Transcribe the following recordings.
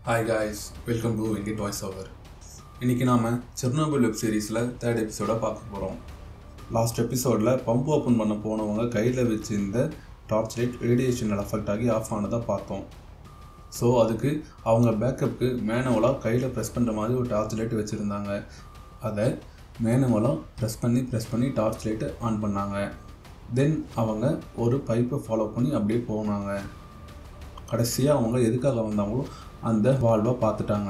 hi guys welcome to Indian voice over இன்றைக்கி நாம் Chernobyl web சீரிஸில் தேர்ட் எபிசோட பார்க்க போகிறோம் லாஸ்ட் எபிசோடில் பம்ப் ஓப்பன் பண்ண போனவங்க கையில் வச்சிருந்த டார்ச் லைட் ரேடியேஷனில் அஃபெக்ட் ஆகி ஆஃப் ஆனதை பார்த்தோம் ஸோ அதுக்கு அவங்க பேக்கப்புக்கு மேனுவலாக கையில் ப்ரெஸ் பண்ணுற மாதிரி ஒரு டார்ச் லைட் வச்சுருந்தாங்க அதை மேனுவலாக ப்ரெஸ் பண்ணி ப்ரெஸ் பண்ணி டார்ச் லைட்டை ஆன் பண்ணாங்க தென் அவங்க ஒரு பைப்பை ஃபாலோ பண்ணி அப்படியே போனாங்க கடைசியாக அவங்க எதுக்காக வந்தாங்களோ அந்த வால்வை பார்த்துட்டாங்க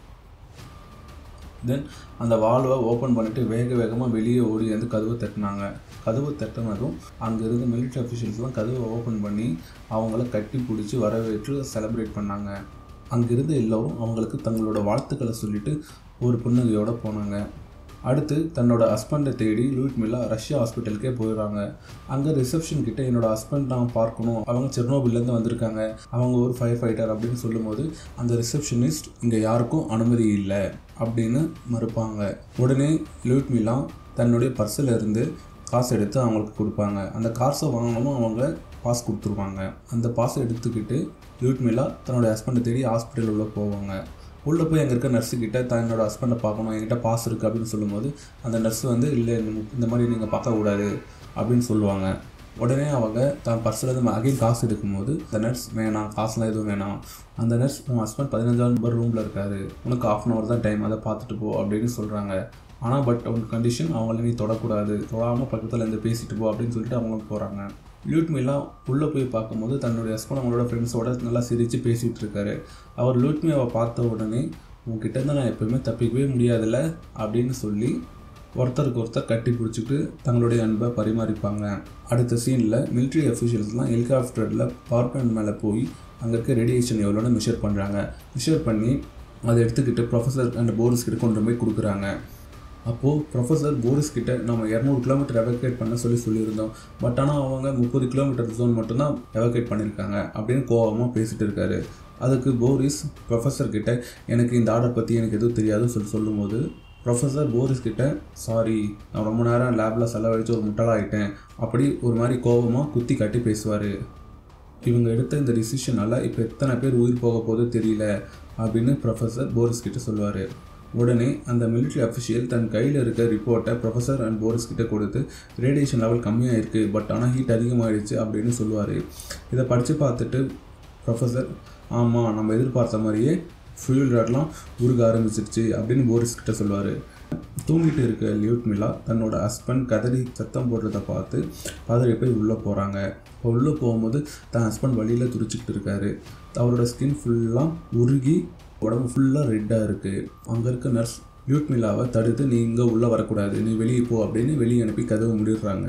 தென் அந்த வால்வை ஓப்பன் பண்ணிவிட்டு வேக வேகமாக வெளியே ஓடி வந்து கதவை தட்டினாங்க கதவு தட்டினதும் அங்கே இருந்த மிலிட்ரி அஃபிஷியல்ஸ்லாம் கதவை ஓப்பன் பண்ணி அவங்கள கட்டி பிடிச்சி வரவேற்று செலிப்ரேட் பண்ணாங்க அங்கிருந்து எல்லோரும் அவங்களுக்கு தங்களோட வாழ்த்துக்களை சொல்லிட்டு ஒரு புன்னகையோடு போனாங்க அடுத்து தன்னோட ஹஸ்பண்டை தேடி லூட் மில்லா ரஷ்யா ஹாஸ்பிட்டலுக்கே போயிடுறாங்க அங்கே ரிசப்ஷன் கிட்ட என்னோட ஹஸ்பண்ட் நான் பார்க்கணும் அவங்க செர்னோபில்லேருந்து வந்திருக்காங்க அவங்க ஒரு ஃபயர் ஃபைட்டர் அப்படின்னு சொல்லும்போது அந்த ரிசப்ஷனிஸ்ட் இங்கே யாருக்கும் அனுமதி இல்லை அப்படின்னு மறுப்பாங்க உடனே லூட் மில்லா தன்னுடைய பர்ஸில் இருந்து காசு எடுத்து அவங்களுக்கு கொடுப்பாங்க அந்த காசை வாங்கணும் அவங்க பாஸ் கொடுத்துருவாங்க அந்த பாஸை எடுத்துக்கிட்டு லூட் மில்லா தன்னோட ஹஸ்பண்டை தேடி ஹாஸ்பிட்டல் உள்ள போவாங்க உள்ளே போய் அங்கே இருக்க நர்ஸு கிட்ட தன்னோட ஹஸ்பண்டை பார்க்கணும் என்கிட்ட பாஸ் இருக்குது அப்படின்னு சொல்லும்போது அந்த நர்ஸ் வந்து இல்லை இந்த மாதிரி நீங்கள் பார்க்கக்கூடாது அப்படின்னு சொல்லுவாங்க உடனே அவங்க தான் பர்ஸில் இருந்து அகைன் காசு எடுக்கும்போது அந்த நர்ஸ் வேணாம் காசுலாம் எதுவும் வேணாம் அந்த நர்ஸ் உன் ஹஸ்பண்ட் பதினஞ்சாவது நம்பர் ரூமில் இருக்காரு உனக்கு ஆஃப் அன் ஹவர் தான் டைம் அதை பார்த்துட்டு போ அப்படின்னு சொல்கிறாங்க ஆனால் பட் அவங்க கண்டிஷன் அவங்கள நீ தொடக்கூடாது தொடாமல் பக்கத்தில் இருந்து பேசிட்டு போ அப்படின்னு சொல்லிட்டு அவங்க போகிறாங்க லூட்மிலாம் உள்ளே போய் பார்க்கும்போது தன்னுடைய ஹஸ்பண்ட் அவங்களோட ஃப்ரெண்ட்ஸோட நல்லா சிரித்து பேசிகிட்டு இருக்காரு அவர் லூட்மியாவை பார்த்த உடனே உங்ககிட்ட இருந்து நான் எப்போயுமே தப்பிக்கவே முடியாதுல்ல அப்படின்னு சொல்லி ஒருத்தருக்கு ஒருத்தர் கட்டி பிடிச்சிட்டு தங்களுடைய அன்பை பரிமாறிப்பாங்க அடுத்த சீனில் மிலிட்ரி அஃபிஷியல்ஸ்லாம் ஹெலிகாப்டரில் பவர் பிளான்ட் மேலே போய் அங்கே இருக்க ரேடியேஷன் எவ்வளோன்னு மெஷர் பண்ணுறாங்க மெஷர் பண்ணி அதை எடுத்துக்கிட்டு ப்ரொஃபஸர் அண்ட் போர்ஸ் கிட்ட கொண்டு போய் கொடுக்குறாங்க அப்போது ப்ரொஃபஸர் போரிஸ் கிட்ட நம்ம இரநூறு கிலோமீட்டர் எவகேட் பண்ண சொல்லி சொல்லியிருந்தோம் பட் ஆனால் அவங்க முப்பது கிலோமீட்டர் ஜோன் மட்டும்தான் எவகேட் பண்ணியிருக்காங்க அப்படின்னு கோவமாக பேசிகிட்டு இருக்காரு அதுக்கு போரிஸ் ப்ரொஃபஸர் கிட்ட எனக்கு இந்த ஆர்டர் பற்றி எனக்கு எதுவும் தெரியாதுன்னு சொல்லி சொல்லும்போது ப்ரொஃபஸர் போரிஸ் கிட்ட சாரி நான் ரொம்ப நேரம் லேபில் செலவழித்து ஒரு முட்டலாகிட்டேன் அப்படி ஒரு மாதிரி கோபமாக குத்தி காட்டி பேசுவார் இவங்க எடுத்த இந்த டிசிஷனால் இப்போ எத்தனை பேர் உயிர் போக போதோ தெரியல அப்படின்னு ப்ரொஃபஸர் போரிஸ் கிட்ட சொல்லுவார் உடனே அந்த மிலிட்ரி அஃபிஷியல் தன் கையில் இருக்க ரிப்போர்ட்டை ப்ரொஃபஸர் அண்ட் போரிஸ் கிட்ட கொடுத்து ரேடியேஷன் லெவல் கம்மியாக இருக்குது பட் ஆனால் ஹீட் அதிகமாகிடுச்சு அப்படின்னு சொல்லுவார் இதை படித்து பார்த்துட்டு ப்ரொஃபஸர் ஆமாம் நம்ம எதிர்பார்த்த மாதிரியே ஃபியூல் ராட்லாம் உருக ஆரம்பிச்சிருச்சு அப்படின்னு போரிஸ் கிட்ட சொல்லுவார் தூங்கிட்டு இருக்க லியூட் மில்லா தன்னோட ஹஸ்பண்ட் கதறி சத்தம் போடுறத பார்த்து பதறி போய் உள்ளே போகிறாங்க இப்போ உள்ளே போகும்போது தன் ஹஸ்பண்ட் வழியில் துடிச்சிக்கிட்டு இருக்காரு அவரோட ஸ்கின் ஃபுல்லாக உருகி உடம்பு ஃபுல்லாக ரெட்டாக இருக்குது அங்கே இருக்க நர்ஸ் லியூட் மில்லாவை தடுத்து நீ இங்கே உள்ளே வரக்கூடாது நீ வெளியே போ அப்படின்னு வெளியே அனுப்பி கதவு முடிடுறாங்க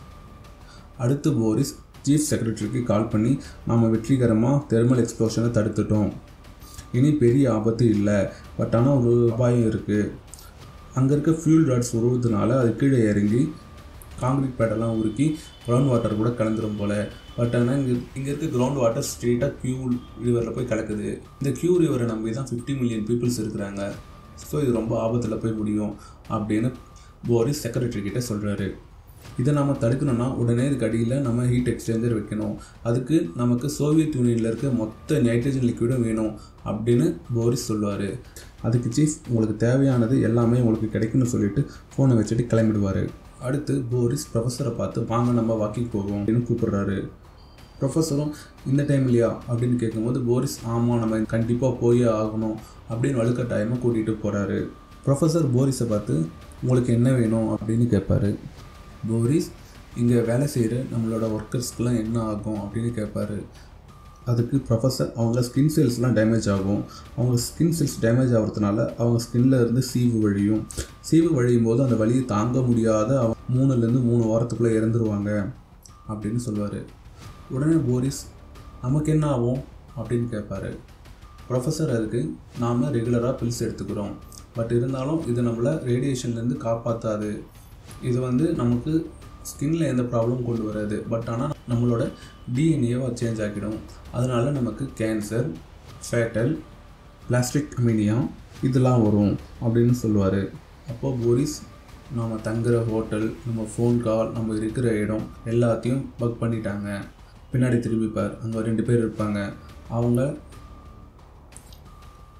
அடுத்து போரிஸ் சீஃப் செக்ரட்டரிக்கு கால் பண்ணி நாம் வெற்றிகரமாக தெர்மல் எக்ஸ்ப்ளோஷனை தடுத்துட்டோம் இனி பெரிய ஆபத்து இல்லை பட் ஆனால் ஒரு அபாயம் இருக்குது அங்கே இருக்க ஃபியூல் ராட்ஸ் உருவதுனால அது கீழே இறங்கி காங்கிரீட் பேடெல்லாம் உருக்கி கிரவுண்ட் வாட்டர் கூட கலந்துரும் போல் பட் ஆனால் இங்கே இங்கே இருக்க கிரவுண்ட் வாட்டர் ஸ்ட்ரெயிட்டாக கியூ ரிவரில் போய் கலக்குது இந்த கியூ ரிவரை நம்பி தான் ஃபிஃப்டி மில்லியன் பீப்புள்ஸ் இருக்கிறாங்க ஸோ இது ரொம்ப ஆபத்தில் போய் முடியும் அப்படின்னு போரிஸ் செக்ரட்டரி கிட்ட சொல்கிறாரு இதை நம்ம தடுக்கணும்னா உடனே இதுக்கு அடியில் நம்ம ஹீட் எக்ஸ்சேஞ்சர் வைக்கணும் அதுக்கு நமக்கு சோவியத் யூனியனில் இருக்க மொத்த நைட்ரஜன் லிக்விடும் வேணும் அப்படின்னு போரிஸ் சொல்லுவார் அதுக்கு சீஃப் உங்களுக்கு தேவையானது எல்லாமே உங்களுக்கு கிடைக்கும்னு சொல்லிட்டு ஃபோனை வச்சுட்டு கிளம்பிடுவார் அடுத்து போரிஸ் ப்ரொஃபஸரை பார்த்து வாங்க நம்ம வாக்கிங் போவோம் அப்படின்னு கூப்பிடுறாரு ப்ரொஃபஸரும் இந்த டைம் இல்லையா அப்படின்னு கேட்கும்போது போரிஸ் ஆமாம் நம்ம கண்டிப்பாக போயே ஆகணும் அப்படின்னு வலுக்கட்டாயமாக கூட்டிகிட்டு போகிறாரு ப்ரொஃபஸர் போரிஸை பார்த்து உங்களுக்கு என்ன வேணும் அப்படின்னு கேட்பாரு போரிஸ் இங்கே வேலை செய்கிற நம்மளோட ஒர்க்கர்ஸ்க்கெலாம் என்ன ஆகும் அப்படின்னு கேட்பாரு அதுக்கு ப்ரொஃபஸர் அவங்க ஸ்கின் செல்ஸ்லாம் டேமேஜ் ஆகும் அவங்க ஸ்கின் செல்ஸ் டேமேஜ் ஆகிறதுனால அவங்க ஸ்கின்ல இருந்து சீவு வழியும் சீவு வழியும் போது அந்த வலியை தாங்க முடியாத அவங்க மூணுலேருந்து மூணு வாரத்துக்குள்ளே இறந்துருவாங்க அப்படின்னு சொல்லுவார் உடனே போரிஸ் நமக்கு என்ன ஆகும் அப்படின்னு கேட்பாரு ப்ரொஃபஸர் அதுக்கு நாம் ரெகுலராக பில்ஸ் எடுத்துக்கிறோம் பட் இருந்தாலும் இது நம்மளை ரேடியேஷன்லேருந்து காப்பாற்றாது இது வந்து நமக்கு ஸ்கின்ல எந்த ப்ராப்ளமும் கொண்டு வராது பட் ஆனால் நம்மளோட டிஎன்ஏவை சேஞ்ச் ஆக்கிடும் அதனால நமக்கு கேன்சர் ஃபேட்டல் பிளாஸ்டிக் அமீனியா இதெல்லாம் வரும் அப்படின்னு சொல்லுவார் அப்போது போரிஸ் நாம் தங்குற ஹோட்டல் நம்ம ஃபோன் கால் நம்ம இருக்கிற இடம் எல்லாத்தையும் பக் பண்ணிட்டாங்க பின்னாடி திரும்பிப்பார் அங்கே ரெண்டு பேர் இருப்பாங்க அவங்க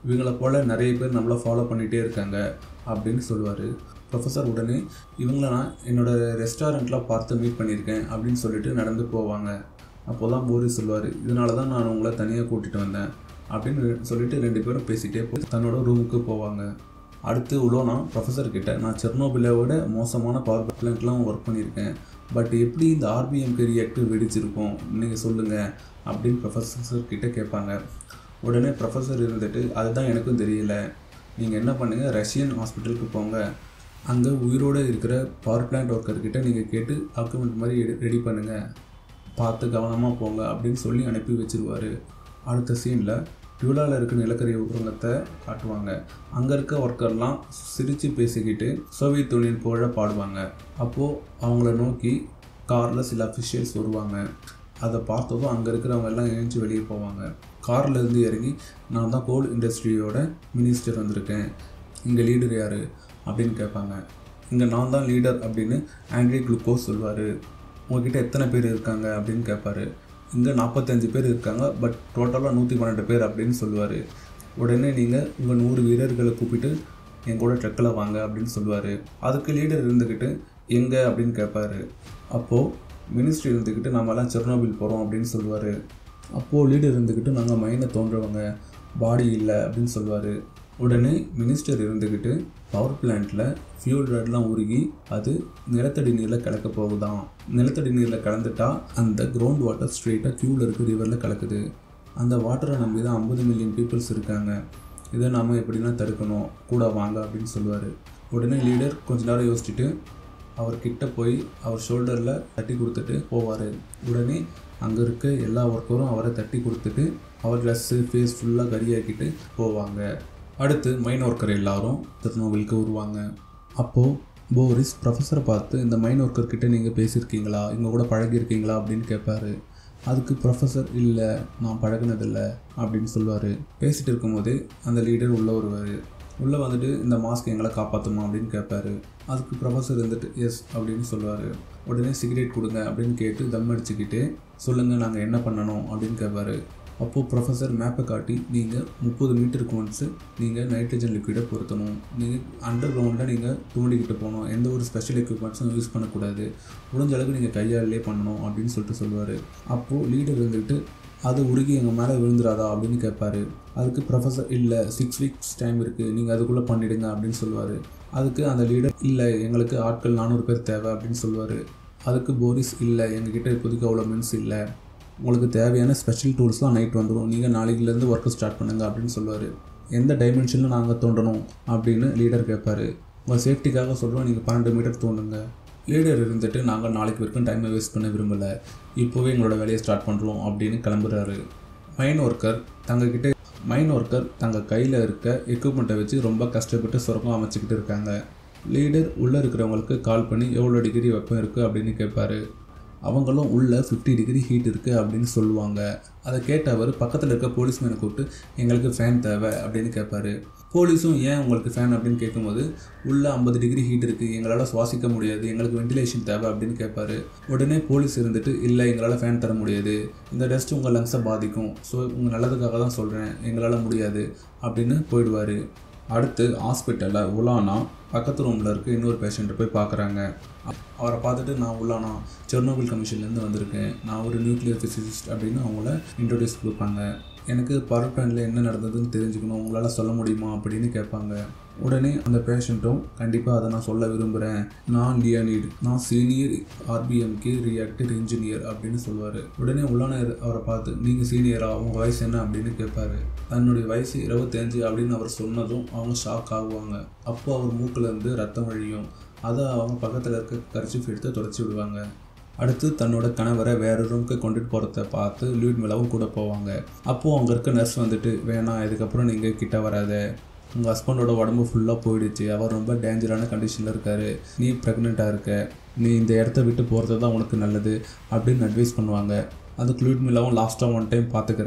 இவங்கள போல் நிறைய பேர் நம்மளை ஃபாலோ பண்ணிகிட்டே இருக்காங்க அப்படின்னு சொல்லுவார் ப்ரொஃபஸர் உடனே இவங்கள நான் என்னோடய ரெஸ்டாரண்ட்டில் பார்த்து மீட் பண்ணியிருக்கேன் அப்படின்னு சொல்லிட்டு நடந்து போவாங்க அப்போ தான் போரிஸ் சொல்லுவார் இதனால தான் நான் உங்களை தனியாக கூட்டிகிட்டு வந்தேன் அப்படின்னு சொல்லிட்டு ரெண்டு பேரும் பேசிகிட்டே போய் தன்னோட ரூமுக்கு போவாங்க அடுத்து உலோனா ப்ரொஃபஸர் கிட்ட நான் செர்னோபிலை விட மோசமான பவர் பிளான்ட்லாம் ஒர்க் பண்ணியிருக்கேன் பட் எப்படி இந்த ஆர்பிஎம்கே ரியாக்டர் வெடிச்சிருக்கும் நீங்கள் சொல்லுங்கள் அப்படின்னு ப்ரொஃபஸர் கிட்ட கேட்பாங்க உடனே ப்ரொஃபஸர் இருந்துட்டு அதுதான் எனக்கும் தெரியல நீங்கள் என்ன பண்ணுங்கள் ரஷ்யன் ஹாஸ்பிட்டலுக்கு போங்க அங்கே உயிரோடு இருக்கிற பவர் பிளான்ட் ஒர்க்கர்கிட்ட நீங்கள் கேட்டு டாக்குமெண்ட் மாதிரி ரெடி பண்ணுங்கள் பார்த்து கவனமாக போங்க அப்படின்னு சொல்லி அனுப்பி வச்சிருவாரு அடுத்த சீனில் டியூலாவில் இருக்க நிலக்கரி உரங்கத்தை காட்டுவாங்க அங்கே இருக்க ஒர்க்கர்லாம் சிரித்து பேசிக்கிட்டு சோவியத் யூனியன் புகழ பாடுவாங்க அப்போது அவங்கள நோக்கி காரில் சில அஃபிஷியல்ஸ் வருவாங்க அதை பார்த்ததும் அங்கே இருக்கிறவங்க எல்லாம் எழுந்து வெளியே போவாங்க கார்ல இருந்து இறங்கி நான் தான் கோல் இண்டஸ்ட்ரியோட மினிஸ்டர் வந்திருக்கேன் இங்கே லீடர் யார் அப்படின்னு கேட்பாங்க இங்கே நான் தான் லீடர் அப்படின்னு ஆண்ட்ரி குளுக்கோஸ் சொல்லுவார் உங்ககிட்ட எத்தனை பேர் இருக்காங்க அப்படின்னு கேட்பாரு இங்கே நாற்பத்தஞ்சு பேர் இருக்காங்க பட் டோட்டலாக நூற்றி பன்னெண்டு பேர் அப்படின்னு சொல்லுவார் உடனே நீங்கள் உங்கள் நூறு வீரர்களை கூப்பிட்டு என் கூட ட்ரக்கில் வாங்க அப்படின்னு சொல்லுவார் அதுக்கு லீடர் இருந்துக்கிட்டு எங்கே அப்படின்னு கேட்பாரு அப்போது மினிஸ்ட்ரி இருந்துக்கிட்டு நாமெல்லாம் செர்னோபில் போகிறோம் அப்படின்னு சொல்லுவார் அப்போது லீடர் இருந்துக்கிட்டு நாங்கள் மைனை தோன்றவங்க பாடி இல்லை அப்படின்னு சொல்லுவார் உடனே மினிஸ்டர் இருந்துக்கிட்டு பவர் பிளான்ட்டில் ஃபியூல் ராட்லாம் உருகி அது நிலத்தடி நீரில் கலக்க போகுதாம் நிலத்தடி நீரில் கலந்துட்டா அந்த கிரவுண்ட் வாட்டர் ஸ்ட்ரெயிட்டாக க்யூவில் இருக்க ரிவரில் கலக்குது அந்த வாட்டரை நம்பி தான் ஐம்பது மில்லியன் பீப்புள்ஸ் இருக்காங்க இதை நாம் எப்படின்னா தடுக்கணும் கூட வாங்க அப்படின்னு சொல்லுவார் உடனே லீடர் கொஞ்ச நேரம் யோசிச்சுட்டு அவர் கிட்ட போய் அவர் ஷோல்டரில் தட்டி கொடுத்துட்டு போவார் உடனே அங்கே இருக்க எல்லா ஒர்க்கரும் அவரை தட்டி கொடுத்துட்டு அவர் ட்ரெஸ்ஸு ஃபேஸ் ஃபுல்லாக கரியாக்கிட்டு போவாங்க அடுத்து மைன் ஒர்க்கர் எல்லாரும் திருநோவிலுக்கு வருவாங்க அப்போது போரிஸ் ப்ரொஃபஸரை பார்த்து இந்த மைன் ஒர்க்கர் கிட்ட நீங்கள் பேசியிருக்கீங்களா இவங்க கூட பழகியிருக்கீங்களா அப்படின்னு கேட்பாரு அதுக்கு ப்ரொஃபஸர் இல்லை நான் பழகினதில்லை அப்படின்னு சொல்லுவார் பேசிகிட்டு இருக்கும்போதே அந்த லீடர் உள்ளே வருவார் உள்ளே வந்துட்டு இந்த மாஸ்க் எங்களை காப்பாற்றுமா அப்படின்னு கேட்பாரு அதுக்கு ப்ரொஃபஸர் இருந்துட்டு எஸ் அப்படின்னு சொல்லுவார் உடனே சிகரெட் கொடுங்க அப்படின்னு கேட்டு தம் அடிச்சுக்கிட்டு சொல்லுங்கள் நாங்கள் என்ன பண்ணணும் அப்படின்னு கேட்பாரு அப்போது ப்ரொஃபஸர் மேப்பை காட்டி நீங்கள் முப்பது மீட்டருக்கு ஒன்ஸு நீங்கள் நைட்ரஜன் லிக்விடை பொருத்தணும் நீங்கள் அண்டர் கிரவுண்டில் நீங்கள் தூண்டிக்கிட்டு போகணும் எந்த ஒரு ஸ்பெஷல் எக்யூப்மெண்ட்ஸும் யூஸ் பண்ணக்கூடாது முடிஞ்ச அளவுக்கு நீங்கள் கையாலே பண்ணணும் அப்படின்னு சொல்லிட்டு சொல்லுவார் அப்போது லீடர் இருந்துட்டு அது உருகி எங்கள் மேலே விழுந்துராதா அப்படின்னு கேட்பாரு அதுக்கு ப்ரொஃபஸர் இல்லை சிக்ஸ் வீக்ஸ் டைம் இருக்குது நீங்கள் அதுக்குள்ளே பண்ணிவிடுங்க அப்படின்னு சொல்லுவார் அதுக்கு அந்த லீடர் இல்லை எங்களுக்கு ஆட்கள் நானூறு பேர் தேவை அப்படின்னு சொல்லுவார் அதுக்கு போரிஸ் இல்லை எங்ககிட்ட இப்போதைக்கு அவ்வளோ மென்ஸ் இல்லை உங்களுக்கு தேவையான ஸ்பெஷல் டூல்ஸ்லாம் நைட் வந்துடும் நீங்கள் நாளைக்குலேருந்து ஒர்க்கு ஸ்டார்ட் பண்ணுங்கள் அப்படின்னு சொல்லுவார் எந்த டைமென்ஷனில் நாங்கள் தோண்டணும் அப்படின்னு லீடர் கேட்பாரு உங்கள் சேஃப்டிக்காக சொல்கிறோம் நீங்கள் பன்னெண்டு மீட்டர் தோண்டுங்க லீடர் இருந்துட்டு நாங்கள் நாளைக்கு வரைக்கும் டைமை வேஸ்ட் பண்ண விரும்பலை இப்போவே எங்களோட வேலையை ஸ்டார்ட் பண்ணுறோம் அப்படின்னு கிளம்புறாரு மைன் ஒர்க்கர் தங்கக்கிட்ட மைன் ஒர்க்கர் தங்கள் கையில் இருக்க எக்யூப்மெண்ட்டை வச்சு ரொம்ப கஷ்டப்பட்டு சுரங்கம் அமைச்சிக்கிட்டு இருக்காங்க லீடர் உள்ளே இருக்கிறவங்களுக்கு கால் பண்ணி எவ்வளோ டிகிரி வெப்பம் இருக்குது அப்படின்னு கேட்பாரு அவங்களும் உள்ளே ஃபிஃப்டி டிகிரி ஹீட் இருக்குது அப்படின்னு சொல்லுவாங்க அதை கேட்ட அவர் பக்கத்தில் இருக்க போலீஸ்மேனை கூப்பிட்டு எங்களுக்கு ஃபேன் தேவை அப்படின்னு கேட்பாரு போலீஸும் ஏன் உங்களுக்கு ஃபேன் அப்படின்னு கேட்கும்போது உள்ளே ஐம்பது டிகிரி ஹீட் இருக்குது எங்களால் சுவாசிக்க முடியாது எங்களுக்கு வென்டிலேஷன் தேவை அப்படின்னு கேட்பாரு உடனே போலீஸ் இருந்துட்டு இல்லை எங்களால் ஃபேன் தர முடியாது இந்த டஸ்ட் உங்கள் லங்ஸை பாதிக்கும் ஸோ உங்கள் நல்லதுக்காக தான் சொல்கிறேன் எங்களால் முடியாது அப்படின்னு போயிடுவார் அடுத்து ஹாஸ்பிட்டலில் உலானா பக்கத்து ரூமில் இருக்க இன்னொரு பேஷண்ட்டை போய் பார்க்குறாங்க அவரை பார்த்துட்டு நான் உலானா செர்னோபில் கமிஷன்லேருந்து வந்திருக்கேன் நான் ஒரு நியூக்ளியர் ஃபிசிசிஸ்ட் அப்படின்னு அவங்கள இன்ட்ரடியூஸ் கொடுப்பாங்க எனக்கு பவர் பிளான்ட்டில் என்ன நடந்ததுன்னு தெரிஞ்சுக்கணும் உங்களால் சொல்ல முடியுமா அப்படின்னு கேட்பாங்க உடனே அந்த பேஷண்ட்டும் கண்டிப்பாக அதை நான் சொல்ல விரும்புகிறேன் நான் லியானிட் நான் சீனியர் ஆர்பிஎம்கே ரியாக்டர் இன்ஜினியர் அப்படின்னு சொல்லுவார் உடனே உள்ளான அவரை பார்த்து நீங்கள் சீனியரா உங்கள் வயசு என்ன அப்படின்னு கேட்பாரு தன்னுடைய வயசு இருபத்தஞ்சு அப்படின்னு அவர் சொன்னதும் அவங்க ஷாக் ஆகுவாங்க அப்போ அவர் மூக்கில் இருந்து ரத்தம் வழியும் அதை அவங்க பக்கத்தில் இருக்க கரிச்சிஃப் எடுத்து தொடச்சி விடுவாங்க அடுத்து தன்னோட கணவரை வேற ரூமுக்கு கொண்டுட்டு போகிறத பார்த்து லூட் மேலவும் கூட போவாங்க அப்போது அங்கே இருக்க நர்ஸ் வந்துட்டு வேணாம் இதுக்கப்புறம் நீங்கள் கிட்ட வராத உங்கள் ஹஸ்பண்டோட உடம்பு ஃபுல்லாக போயிடுச்சு அவர் ரொம்ப டேஞ்சரான கண்டிஷனில் இருக்கார் நீ ப்ரெக்னெண்ட்டாக இருக்க நீ இந்த இடத்த விட்டு போகிறது தான் உனக்கு நல்லது அப்படின்னு அட்வைஸ் பண்ணுவாங்க அதுக்கு லூட் மில்லாவும் லாஸ்ட்டாக ஒன் டைம் பார்த்துக்கிறேன்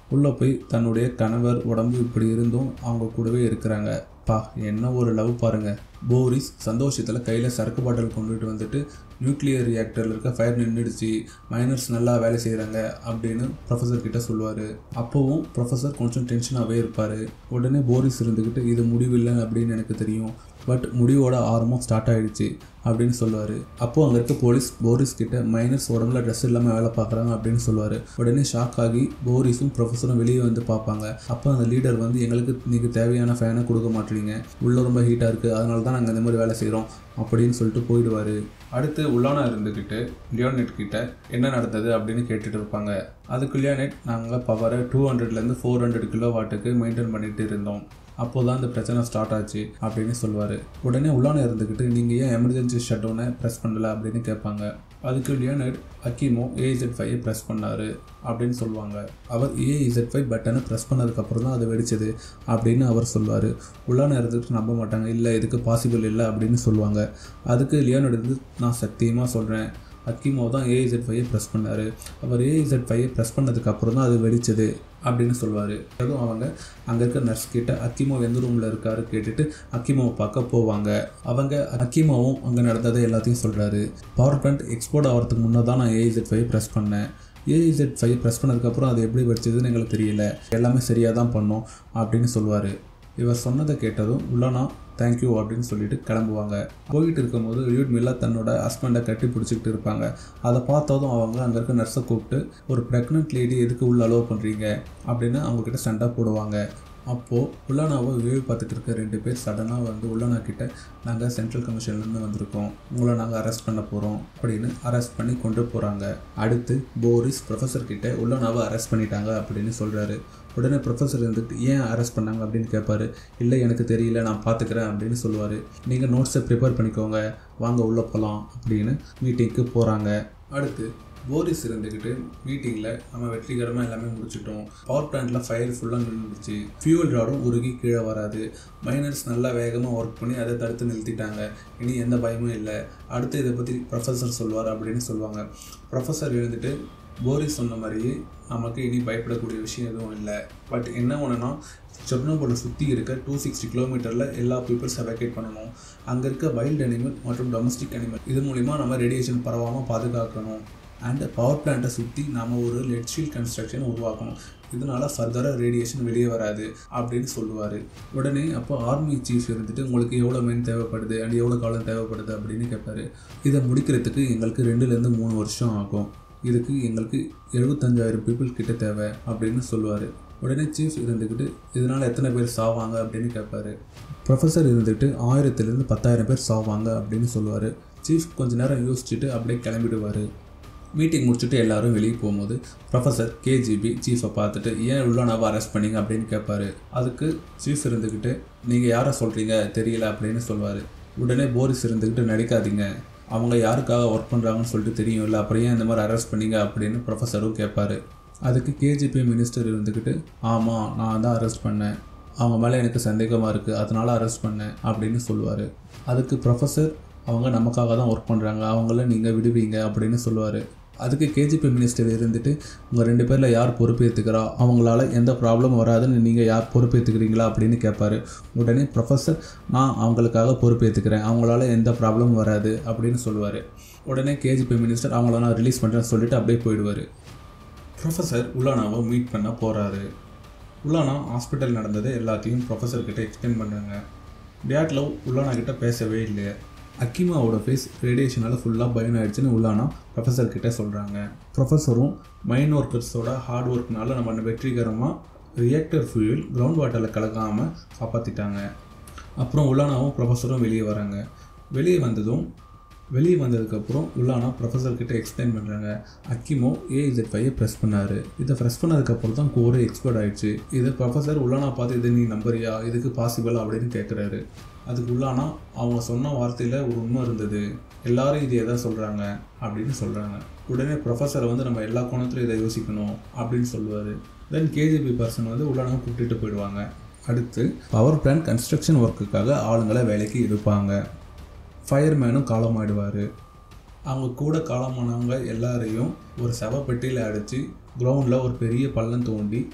உள்ளே போய் தன்னுடைய கணவர் உடம்பு இப்படி இருந்தும் அவங்க கூடவே இருக்கிறாங்க பா என்ன ஒரு லவ் பாருங்க போரிஸ் சந்தோஷத்தில் கையில் சரக்கு பாட்டில் கொண்டுட்டு வந்துட்டு நியூக்ளியர் ரியாக்டரில் இருக்க ஃபயர் நின்றுடுச்சு மைனர்ஸ் நல்லா வேலை செய்கிறாங்க அப்படின்னு ப்ரொஃபஸர் கிட்ட சொல்லுவார் அப்போவும் ப்ரொஃபஸர் கொஞ்சம் டென்ஷனாகவே இருப்பார் உடனே போரிஸ் இருந்துக்கிட்டு இது முடிவில்லை அப்படின்னு எனக்கு தெரியும் பட் முடிவோட ஆரம்பம் ஸ்டார்ட் ஆகிடுச்சு அப்படின்னு சொல்லுவார் அப்போது அங்கே இருக்க போலீஸ் போரிஸ் கிட்ட மைனர்ஸ் உடம்புல ட்ரெஸ் இல்லாமல் வேலை பார்க்குறாங்க அப்படின்னு சொல்லுவார் உடனே ஷாக் ஆகி போரிஸும் ப்ரொஃபஸரும் வெளியே வந்து பார்ப்பாங்க அப்போ அந்த லீடர் வந்து எங்களுக்கு நீங்கள் தேவையான ஃபேனை கொடுக்க மாட்டீங்க உள்ளே ரொம்ப ஹீட்டாக இருக்குது அதனால தான் நாங்கள் இந்த மாதிரி வேலை செய்கிறோம் அப்படின்னு சொல்லிட்டு போயிடுவார் அடுத்து உள்ளானா இருந்துக்கிட்டு லியோனெட் கிட்ட என்ன நடந்தது அப்படின்னு கேட்டுட்டு இருப்பாங்க அதுக்கு லியோனெட் நாங்கள் பவரை டூ ஹண்ட்ரட்லேருந்து ஃபோர் ஹண்ட்ரட் கிலோ வாட்டுக்கு மெயின்டைன் பண்ணிட்டு இருந்தோம் அப்போ தான் இந்த பிரச்சனை ஸ்டார்ட் ஆச்சு அப்படின்னு சொல்லுவார் உடனே உள்ளான இருந்துக்கிட்டு நீங்கள் ஏன் எமர்ஜென்சி ஷட் டவுனை ப்ரெஸ் பண்ணல அப்படின்னு கேட்பாங்க அதுக்கு Leonid Akimov AZ five press பண்ணார் அப்படின்னு சொல்லுவாங்க அவர் ஏஇசட் ஃபைவ் பட்டனை ப்ரெஸ் பண்ணதுக்கப்புறம் தான் அது வெடிச்சது அப்படின்னு அவர் சொல்லுவார் உள்ளான இருந்துட்டு நம்ப மாட்டாங்க இல்லை இதுக்கு பாசிபிள் இல்லை அப்படின்னு சொல்லுவாங்க அதுக்கு லியோனட் இருந்து நான் சத்தியமாக சொல்கிறேன் அக்கிமோ தான் ஏஇசட் ஃபைவை ப்ரெஸ் பண்ணார் அவர் ஏஇசட் ஃபைவை ப்ரெஸ் பண்ணதுக்கப்புறம் தான் அது வெடிச்சது அப்படின்னு சொல்லுவார் அதுவும் அவங்க அங்கே இருக்க நர்ஸ் கிட்ட அக்கிமோ எந்த ரூமில் இருக்காரு கேட்டுட்டு அக்கிமோவை பார்க்க போவாங்க அவங்க அக்கிமோவும் அங்கே நடந்ததை எல்லாத்தையும் சொல்கிறாரு பவர் பிளான்ட் எக்ஸ்போர்ட் ஆகிறதுக்கு முன்னே தான் நான் ஏஇசட் ஃபைவ் ப்ரெஸ் பண்ணேன் ஏஇசட் ஃபைவ் ப்ரெஸ் பண்ணதுக்கப்புறம் அது எப்படி வெடிச்சதுன்னு எங்களுக்கு தெரியல எல்லாமே சரியாக தான் பண்ணோம் அப்படின்னு சொல்லுவார் இவர் சொன்னதை கேட்டதும் உள்ளனா தேங்க்யூ அப்படின்னு சொல்லிட்டு கிளம்புவாங்க போயிட்டு இருக்கும்போது லியூட் மில்லா தன்னோட ஹஸ்பண்டை கட்டி பிடிச்சிக்கிட்டு இருப்பாங்க அதை பார்த்ததும் அவங்க அங்கே இருக்க நர்ஸை கூப்பிட்டு ஒரு ப்ரெக்னென்ட் லேடி எதுக்கு உள்ள அலோவ் பண்ணுறீங்க அப்படின்னு அவங்கக்கிட்ட சண்டை போடுவாங்க அப்போது உள்ளனாவை வேவு பார்த்துட்டு இருக்க ரெண்டு பேர் சடனாக வந்து உள்ளனா கிட்ட நாங்கள் சென்ட்ரல் கமிஷன்லேருந்து வந்திருக்கோம் உங்களை நாங்கள் அரெஸ்ட் பண்ண போகிறோம் அப்படின்னு அரெஸ்ட் பண்ணி கொண்டு போகிறாங்க அடுத்து போரிஸ் ப்ரொஃபஸர் கிட்ட உள்ளனாவை அரெஸ்ட் பண்ணிட்டாங்க அப்படின்னு சொல்கிறாரு உடனே ப்ரொஃபஸர் இருந்துட்டு ஏன் அரெஸ்ட் பண்ணாங்க அப்படின்னு கேட்பாரு இல்லை எனக்கு தெரியல நான் பார்த்துக்கிறேன் அப்படின்னு சொல்லுவார் நீங்கள் நோட்ஸை ப்ரிப்பேர் பண்ணிக்கோங்க வாங்க உள்ளே போகலாம் அப்படின்னு மீட்டிங்க்கு போகிறாங்க அடுத்து போரிஸ் இருந்துக்கிட்டு மீட்டிங்கில் நம்ம வெற்றிகரமாக எல்லாமே முடிச்சிட்டோம் பவர் பிளான்ட்டில் ஃபயர் ஃபுல்லாக நின்றுச்சு ஃபியூல் ராடும் உருகி கீழே வராது மைனர்ஸ் நல்லா வேகமாக ஒர்க் பண்ணி அதை தடுத்து நிறுத்திட்டாங்க இனி எந்த பயமும் இல்லை அடுத்து இதை பற்றி ப்ரொஃபஸர் சொல்லுவார் அப்படின்னு சொல்லுவாங்க ப்ரொஃபஸர் எழுந்துட்டு போரிஸ் சொன்ன மாதிரியே நமக்கு இனி பயப்படக்கூடிய விஷயம் எதுவும் இல்லை பட் என்ன ஒன்றுனா செர்னோபோலை சுற்றி இருக்க டூ சிக்ஸ்டி கிலோமீட்டரில் எல்லா பீப்புள்ஸ் எவாக்கேட் பண்ணணும் அங்கே இருக்க வைல்ட் அனிமல் மற்றும் டொமஸ்டிக் அனிமல் இது மூலிமா நம்ம ரேடியேஷன் பரவாமல் பாதுகாக்கணும் அண்ட் பவர் பிளான்ட்டை சுற்றி நாம் ஒரு லெட் ஷீல்ட் கன்ஸ்ட்ரக்ஷன் உருவாக்கணும் இதனால ஃபர்தராக ரேடியேஷன் வெளியே வராது அப்படின்னு சொல்லுவார் உடனே அப்போ ஆர்மி சீஃப் இருந்துட்டு உங்களுக்கு எவ்வளோ மெயின் தேவைப்படுது அண்ட் எவ்வளோ காலம் தேவைப்படுது அப்படின்னு கேட்பாரு இதை முடிக்கிறதுக்கு எங்களுக்கு ரெண்டுலேருந்து மூணு வருஷம் ஆகும் இதுக்கு எங்களுக்கு எழுபத்தஞ்சாயிரம் பீப்புள் கிட்ட தேவை அப்படின்னு சொல்லுவார் உடனே சீஃப் இருந்துக்கிட்டு இதனால் எத்தனை பேர் சாவாங்க அப்படின்னு கேட்பாரு ப்ரொஃபஸர் இருந்துட்டு ஆயிரத்துலேருந்து பத்தாயிரம் பேர் சாவாங்க அப்படின்னு சொல்லுவார் சீஃப் கொஞ்ச நேரம் யோசிச்சுட்டு அப்படியே கிளம்பிடுவார் மீட்டிங் முடிச்சுட்டு எல்லாரும் வெளியே போகும்போது ப்ரொஃபஸர் கேஜிபி சீஃபை பார்த்துட்டு ஏன் உள்ளனாவை அரெஸ்ட் பண்ணீங்க அப்படின்னு கேட்பாரு அதுக்கு சீஃப் இருந்துக்கிட்டு நீங்கள் யாரை சொல்கிறீங்க தெரியல அப்படின்னு சொல்லுவார் உடனே போரிஸ் இருந்துக்கிட்டு நடிக்காதீங்க அவங்க யாருக்காக ஒர்க் பண்ணுறாங்கன்னு சொல்லிட்டு தெரியும்ல அப்புறம் ஏன் இந்த மாதிரி அரெஸ்ட் பண்ணீங்க அப்படின்னு ப்ரொஃபஸரும் கேட்பாரு அதுக்கு கேஜிபி மினிஸ்டர் இருந்துக்கிட்டு ஆமாம் நான் தான் அரெஸ்ட் பண்ணேன் அவங்க மேலே எனக்கு சந்தேகமாக இருக்குது அதனால் அரெஸ்ட் பண்ணேன் அப்படின்னு சொல்லுவார் அதுக்கு ப்ரொஃபஸர் அவங்க நமக்காக தான் ஒர்க் பண்ணுறாங்க அவங்கள நீங்கள் விடுவீங்க அப்படின்னு சொல்லுவார் அதுக்கு கேஜிபி மினிஸ்டர் இருந்துட்டு உங்கள் ரெண்டு பேரில் யார் பொறுப்பேற்றுக்கிறா அவங்களால எந்த ப்ராப்ளம் வராதுன்னு நீங்கள் யார் பொறுப்பேற்றுக்கிறீங்களா அப்படின்னு கேட்பாரு உடனே ப்ரொஃபஸர் நான் அவங்களுக்காக பொறுப்பேற்றுக்கிறேன் அவங்களால எந்த ப்ராப்ளமும் வராது அப்படின்னு சொல்லுவார் உடனே கேஜிபி மினிஸ்டர் அவங்கள நான் ரிலீஸ் பண்ணுறேன்னு சொல்லிட்டு அப்படியே போயிடுவார் ப்ரொஃபஸர் உலானாவை மீட் பண்ண போகிறாரு உலானா ஹாஸ்பிட்டல் நடந்தது எல்லாத்தையும் ப்ரொஃபஸர் கிட்ட எக்ஸ்பிளைன் பண்ணுறாங்க டேட்லவ் உலானா கிட்ட பேசவே இல்லை அக்கிமாவோட ஃபேஸ் ரேடியேஷனால் ஃபுல்லாக பயன் ஆயிடுச்சுன்னு உள்ளானா ப்ரொஃபஸர் கிட்ட சொல்கிறாங்க ப்ரொஃபஸரும் மைன் ஒர்க்கர்ஸோட ஹார்ட் ஒர்க்னால நம்ம வெற்றிகரமாக ரியாக்டர் ஃபியூல் கிரவுண்ட் வாட்டரில் கலக்காமல் காப்பாற்றிட்டாங்க அப்புறம் உள்ளானாவும் ப்ரொஃபஸரும் வெளியே வராங்க வெளியே வந்ததும் வெளியே வந்ததுக்கப்புறம் உள்ளானா ப்ரொஃபஸர் கிட்ட எக்ஸ்பிளைன் பண்ணுறாங்க அக்கிமோ ஏஇசட் ஃபைவை ப்ரெஸ் பண்ணார் இதை ப்ரெஸ் பண்ணதுக்கப்புறம் தான் கோரே எக்ஸ்பர்ட் ஆயிடுச்சு இதை ப்ரொஃபஸர் உள்ளானா பார்த்து இது நீ நம்புறியா இதுக்கு பாசிபிள் அப்படின்னு கேட்குறாரு அதுக்கு உள்ளானா அவங்க சொன்ன வார்த்தையில் ஒரு உண்மை இருந்தது எல்லாரும் இது எதை சொல்கிறாங்க அப்படின்னு சொல்கிறாங்க உடனே ப்ரொஃபஸரை வந்து நம்ம எல்லா கோணத்துலையும் இதை யோசிக்கணும் அப்படின்னு சொல்லுவார் தென் கேஜிபி பர்சன் வந்து உள்ளானா கூப்பிட்டுட்டு போயிடுவாங்க அடுத்து பவர் பிளான்ட் கன்ஸ்ட்ரக்ஷன் ஒர்க்குக்காக ஆளுங்களை வேலைக்கு எடுப்பாங்க ஃபயர்மேனும் காலமாயிடுவார் அவங்க கூட காலமானவங்க எல்லாரையும் ஒரு சவப்பெட்டியில் அடைச்சி கிரவுண்டில் ஒரு பெரிய பள்ளம் தோண்டி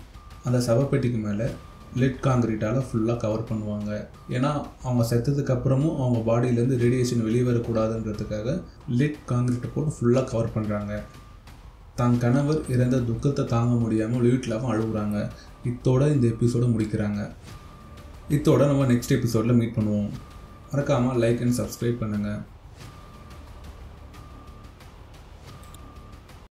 அந்த சவப்பெட்டிக்கு மேலே லெட் காங்கிரீட்டால் ஃபுல்லாக கவர் பண்ணுவாங்க ஏன்னா அவங்க செத்ததுக்கு அப்புறமும் அவங்க பாடியிலேருந்து ரேடியேஷன் வெளியே வரக்கூடாதுன்றதுக்காக லெட் காங்கிரீட்டை போட்டு ஃபுல்லாக கவர் பண்ணுறாங்க தான் கணவர் இறந்த துக்கத்தை தாங்க முடியாமல் லியூட்லாவும் அழுகுறாங்க இத்தோட இந்த எபிசோட முடிக்கிறாங்க இத்தோட நம்ம நெக்ஸ்ட் எபிசோடில் மீட் பண்ணுவோம் மறக்காமல் லைக் அண்ட் சப்ஸ்கிரைப் பண்ணுங்கள்